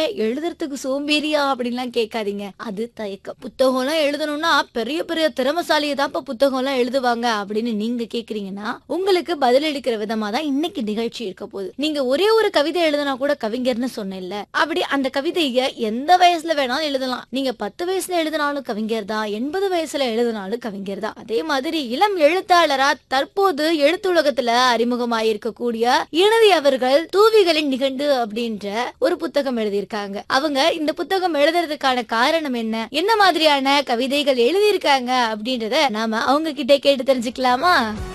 எழுதுறதுக்கு சோம்பேறியா அப்படின்லாம் கேட்காதீங்க அது தயக்கம் புத்தகம்லாம் எழுதணும்னா பெரிய பெரிய திறமசாலியை தான்ப்பா புத்தகம்லாம் எழுதுவாங்க அப்படின்னு நீங்க கேக்குறீங்கன்னா உங்களுக்கு பதிலளிக்கிற விதமா தான் இன்னைக்கு நிகழ்ச்சி இருக்க போகுது நீங்க ஒரே ஒரு கவிதை எழுதினா கூட கவிஞர்னு சொன்னேன்ல அப்படி அந்த கவிதைய எந்த வயசுல வேணாலும் எழுதலாம் நீங்க பத்து வயசுல எழுதினாலும் கவிஞர் தான் எண்பது வயசுல எழுதினாலும் கவிஞர் தான் அதே மாதிரி இளம் எழுத்தாளரா தற்போது எழுத்துலகத்துல அறிமுகமாயிருக்கக்கூடிய இனதி அவர்கள் தூவிகளின் நிகண்டு அப்படின்ற ஒரு புத்தகம் எழுதியிருக்காங்க அவங்க இந்த புத்தகம் எழுதுறதுக்கான காரணம் என்ன என்ன மாதிரியான கவிதைகள் எழுதியிருக்காங்க அப்படின்றத நாம அவங்க கிட்ட கேட்டு தெரிஞ்சுக்கலாமா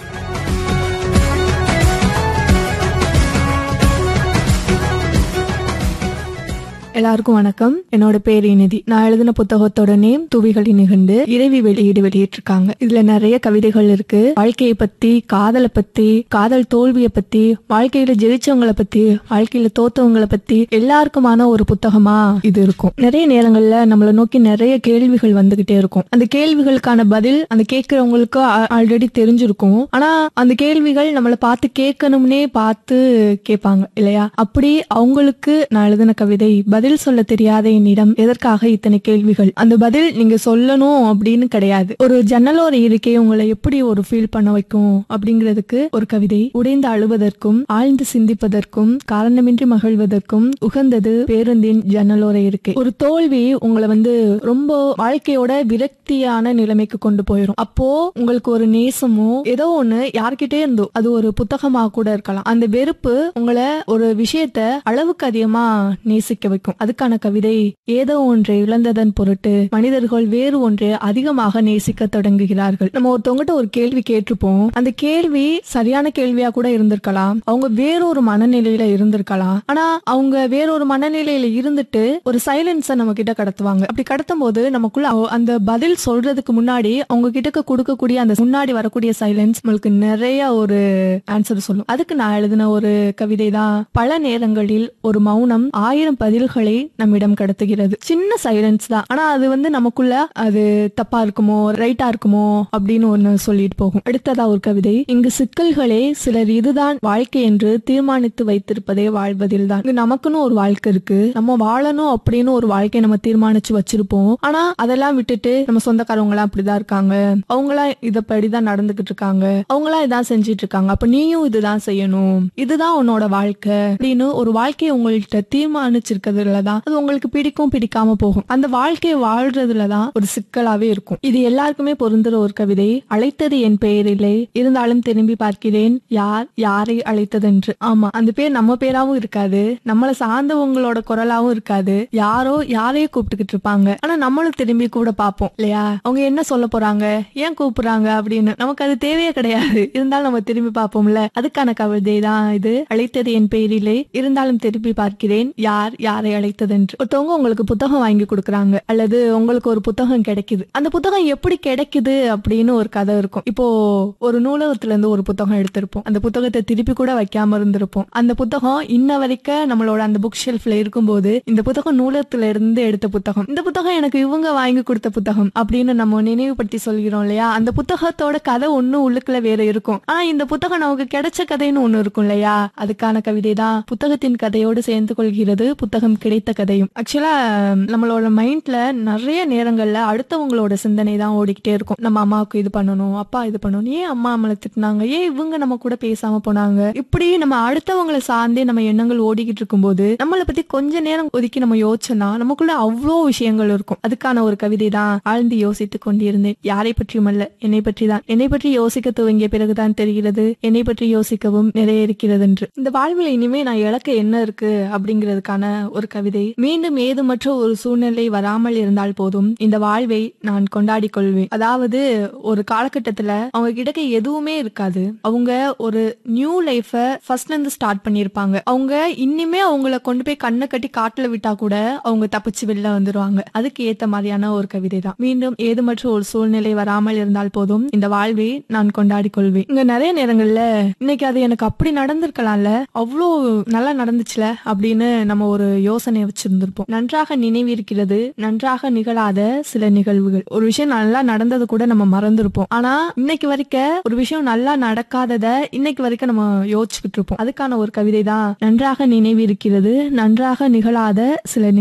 எல்லாருக்கும் வணக்கம் என்னோட பேர் இனிதி நான் எழுதின புத்தகத்தோட நேம் துவிகளின் நிகண்டு இறைவி வெளியீடு வெளியிட்டிருக்காங்க இதுல நிறைய கவிதைகள் இருக்கு வாழ்க்கையை பத்தி காதலை பத்தி காதல் தோல்வியை பத்தி வாழ்க்கையில ஜெயிச்சவங்களை பத்தி வாழ்க்கையில தோத்தவங்களை பத்தி எல்லாருக்குமான ஒரு புத்தகமா இது இருக்கும் நிறைய நேரங்கள்ல நம்மளை நோக்கி நிறைய கேள்விகள் வந்துகிட்டே இருக்கும் அந்த கேள்விகளுக்கான பதில் அந்த கேட்கிறவங்களுக்கு ஆல்ரெடி தெரிஞ்சிருக்கும் ஆனா அந்த கேள்விகள் நம்மளை பார்த்து கேட்கணும்னே பார்த்து கேட்பாங்க இல்லையா அப்படி அவங்களுக்கு நான் எழுதின கவிதை பதில் சொல்ல தெரியாத என்னிடம் எதற்காக இத்தனை கேள்விகள் அந்த பதில் நீங்க சொல்லணும் அப்படின்னு கிடையாது ஒரு ஜன்னலோர இருக்கை உங்களை எப்படி ஒரு ஃபீல் பண்ண வைக்கும் அப்படிங்கிறதுக்கு ஒரு கவிதை உடைந்து அழுவதற்கும் ஆழ்ந்து சிந்திப்பதற்கும் காரணமின்றி மகிழ்வதற்கும் உகந்தது பேருந்தின் ஜன்னலோர இருக்கை ஒரு தோல்வி உங்களை வந்து ரொம்ப வாழ்க்கையோட விரக்தியான நிலைமைக்கு கொண்டு போயிடும் அப்போ உங்களுக்கு ஒரு நேசமோ ஏதோ ஒண்ணு யார்கிட்டே இருந்தோ அது ஒரு புத்தகமா கூட இருக்கலாம் அந்த வெறுப்பு உங்களை ஒரு விஷயத்த அளவுக்கு அதிகமா நேசிக்க வைக்கும் அதுக்கான கவிதை ஏதோ ஒன்றை இழந்ததன் பொருட்டு மனிதர்கள் வேறு ஒன்றை அதிகமாக நேசிக்க தொடங்குகிறார்கள் நம்ம ஒருத்தவங்ககிட்ட ஒரு கேள்வி கேட்டிருப்போம் அந்த கேள்வி சரியான கேள்வியா கூட இருந்திருக்கலாம் அவங்க வேறொரு மனநிலையில இருந்திருக்கலாம் ஆனா அவங்க வேறொரு மனநிலையில இருந்துட்டு ஒரு சைலன்ஸ நம்ம கிட்ட கடத்துவாங்க அப்படி கடத்தும் போது நமக்குள்ள அவ- அந்த பதில் சொல்றதுக்கு முன்னாடி அவங்க கிட்ட கொடுக்கக்கூடிய அந்த முன்னாடி வரக்கூடிய சைலன்ஸ் நம்மளுக்கு நிறைய ஒரு ஆன்சர் சொல்லும் அதுக்கு நான் எழுதின ஒரு கவிதை தான் பல நேரங்களில் ஒரு மௌனம் ஆயிரம் பதில்களை நம்மிடம் கடத்துகிறது சின்ன சைலன்ஸ் தான் ஆனா அது வந்து நமக்குள்ள அது தப்பா இருக்குமோ ரைட்டா இருக்குமோ அப்படின்னு ஒண்ணு சொல்லிட்டு போகும் அடுத்ததா ஒரு கவிதை இங்கு சிக்கல்களே சிலர் இதுதான் வாழ்க்கை என்று தீர்மானித்து வைத்திருப்பதே வாழ்வதில் தான் இங்க நமக்குன்னு ஒரு வாழ்க்கை இருக்கு நம்ம வாழணும் அப்படின்னு ஒரு வாழ்க்கையை நம்ம தீர்மானிச்சு வச்சிருப்போம் ஆனா அதெல்லாம் விட்டுட்டு நம்ம சொந்தக்காரவங்க எல்லாம் அப்படிதான் இருக்காங்க அவங்களாம் இதப்படிதான் நடந்துகிட்டு இருக்காங்க அவங்களாம் இதான் செஞ்சிட்டு இருக்காங்க அப்ப நீயும் இதுதான் செய்யணும் இதுதான் உன்னோட வாழ்க்கை அப்படின்னு ஒரு வாழ்க்கையை உங்கள்கிட்ட தீர்மானிச்சிருக்கிறதுல தான் அது உங்களுக்கு பிடிக்கும் பிடிக்காம போகும் அந்த வாழ்க்கையை வாழ்றதுல தான் ஒரு சிக்கலாவே இருக்கும் இது எல்லாருக்குமே பொருந்துற ஒரு கவிதை அழைத்தது என் பெயரில்லை இருந்தாலும் திரும்பி பார்க்கிறேன் யார் யாரை அழைத்ததென்று ஆமா அந்த பேர் நம்ம பேராவும் இருக்காது நம்மளை சார்ந்தவங்களோட குரலாவும் இருக்காது யாரோ யாரையோ கூப்பிட்டுக்கிட்டு இருப்பாங்க ஆனா நம்மளும் திரும்பி கூட பார்ப்போம் இல்லையா அவங்க என்ன சொல்ல போறாங்க ஏன் கூப்பிடுறாங்க அப்படின்னு நமக்கு அது தேவையே கிடையாது இருந்தாலும் நம்ம திரும்பி பார்ப்போம்ல அதுக்கான கவிதை தான் இது அழைத்தது என் பெயரிலே இருந்தாலும் திரும்பி பார்க்கிறேன் யார் யாரை அழைத்ததென்று ஒருத்தவங்க உங்களுக்கு புத்தகம் வாங்கி கொடுக்குறாங்க அல்லது உங்களுக்கு ஒரு புத்தகம் கிடைக்குது அந்த புத்தகம் எப்படி கிடைக்குது அப்படின்னு ஒரு கதை இருக்கும் இப்போ ஒரு நூலகத்துல இருந்து ஒரு புத்தகம் எடுத்திருப்போம் அந்த புத்தகத்தை திருப்பி கூட வைக்காம இருந்திருப்போம் அந்த புத்தகம் இன்ன வரைக்கும் நம்மளோட அந்த புக் ஷெல்ஃப்ல இருக்கும்போது இந்த புத்தகம் நூலகத்துல இருந்து எடுத்த புத்தகம் இந்த புத்தகம் எனக்கு இவங்க வாங்கி கொடுத்த புத்தகம் அப்படின்னு நம்ம நினைவுபடுத்தி சொல்கிறோம் இல்லையா அந்த புத்தகத்தோட கதை ஒண்ணு உள்ளுக்குள்ள வேற இருக்கும் ஆனா இந்த புத்தகம் நமக்கு கிடைச்ச கதைன்னு ஒண்ணு இருக்கும் இல்லையா அதுக்கான கவிதை தான் புத்தகத்தின் கதையோடு சேர்ந்து கொள்கிறது புத்தகம் கிடைத்த கதையும் ஆக்சுவலா நம்மளோட மைண்ட்ல நிறைய நேரங்கள்ல அடுத்தவங்களோட சிந்தனை தான் ஓடிக்கிட்டே இருக்கும் நம்ம அம்மாவுக்கு இது பண்ணணும் அப்பா இது பண்ணணும் ஏன் அம்மா நம்மளை திட்டினாங்க ஏன் இவங்க நம்ம கூட பேசாம போனாங்க இப்படி நம்ம அடுத்தவங்களை சார்ந்தே நம்ம எண்ணங்கள் ஓடிக்கிட்டு இருக்கும்போது நம்மளை பத்தி கொஞ்ச நேரம் ஒதுக்கி நம்ம யோசிச்சோம்னா நமக்குள்ள அவ்வளோ விஷயங்கள் இருக்கும் அதுக்கான ஒரு கவிதை தான் ஆழ்ந்து யோசித்துக் கொண்டிருந்தேன் யாரை பற்றியும் அல்ல என்னை பற்றி தான் என்னை பற்றி யோசிக்க துவங்கிய பிறகுதான் தெரிகிறது என்னை பற்றி யோசிக்கவும் நிறைய இருக்கிறது என்று இந்த வாழ்வில் இனிமே நான் இழக்க என்ன இருக்கு அப்படிங்கிறதுக்கான ஒரு கவிதை மீண்டும் ஏதுமற்ற ஒரு சூழ்நிலை வராமல் இருந்தால் போதும் இந்த வாழ்வை நான் கொண்டாடி கொள்வேன் அதாவது ஒரு காலகட்டத்துல அவங்க கிட்ட எதுவுமே இருக்காது அவங்க ஒரு நியூ லைஃப ஃபர்ஸ்ட்ல இருந்து ஸ்டார்ட் பண்ணிருப்பாங்க அவங்க இன்னிமே அவங்கள கொண்டு போய் கண்ணை கட்டி காட்டுல விட்டா கூட அவங்க தப்பிச்சு வெளில வந்துருவாங்க அதுக்கு ஏத்த மாதிரியான ஒரு கவிதை தான் மீண்டும் ஏதுமற்ற ஒரு சூழ்நிலை வராமல் இருந்தால் போதும் இந்த வாழ்வை நான் கொண்டாடி கொள்வேன் இங்க நிறைய நேரங்கள்ல இன்னைக்கு அது எனக்கு அப்படி நடந்திருக்கலாம்ல அவ்வளோ நல்லா நடந்துச்சுல அப்படின்னு நம்ம ஒரு யோசனை வச்சிருந்திருப்போம் நன்றாக நினைவிருக்கிறது நன்றாக நிகழாத சில நிகழ்வுகள் ஒரு விஷயம் நல்லா நடந்தது கூட நம்ம மறந்துருப்போம் ஆனா இன்னைக்கு வரைக்கும் ஒரு விஷயம் நல்லா நடக்காதத இன்னைக்கு வரைக்கும் நம்ம யோசிச்சுக்கிட்டு இருப்போம் அதுக்கான ஒரு கவிதை தான் நன்றாக நினைவிருக்கிறது நன்றாக நிகழாத சில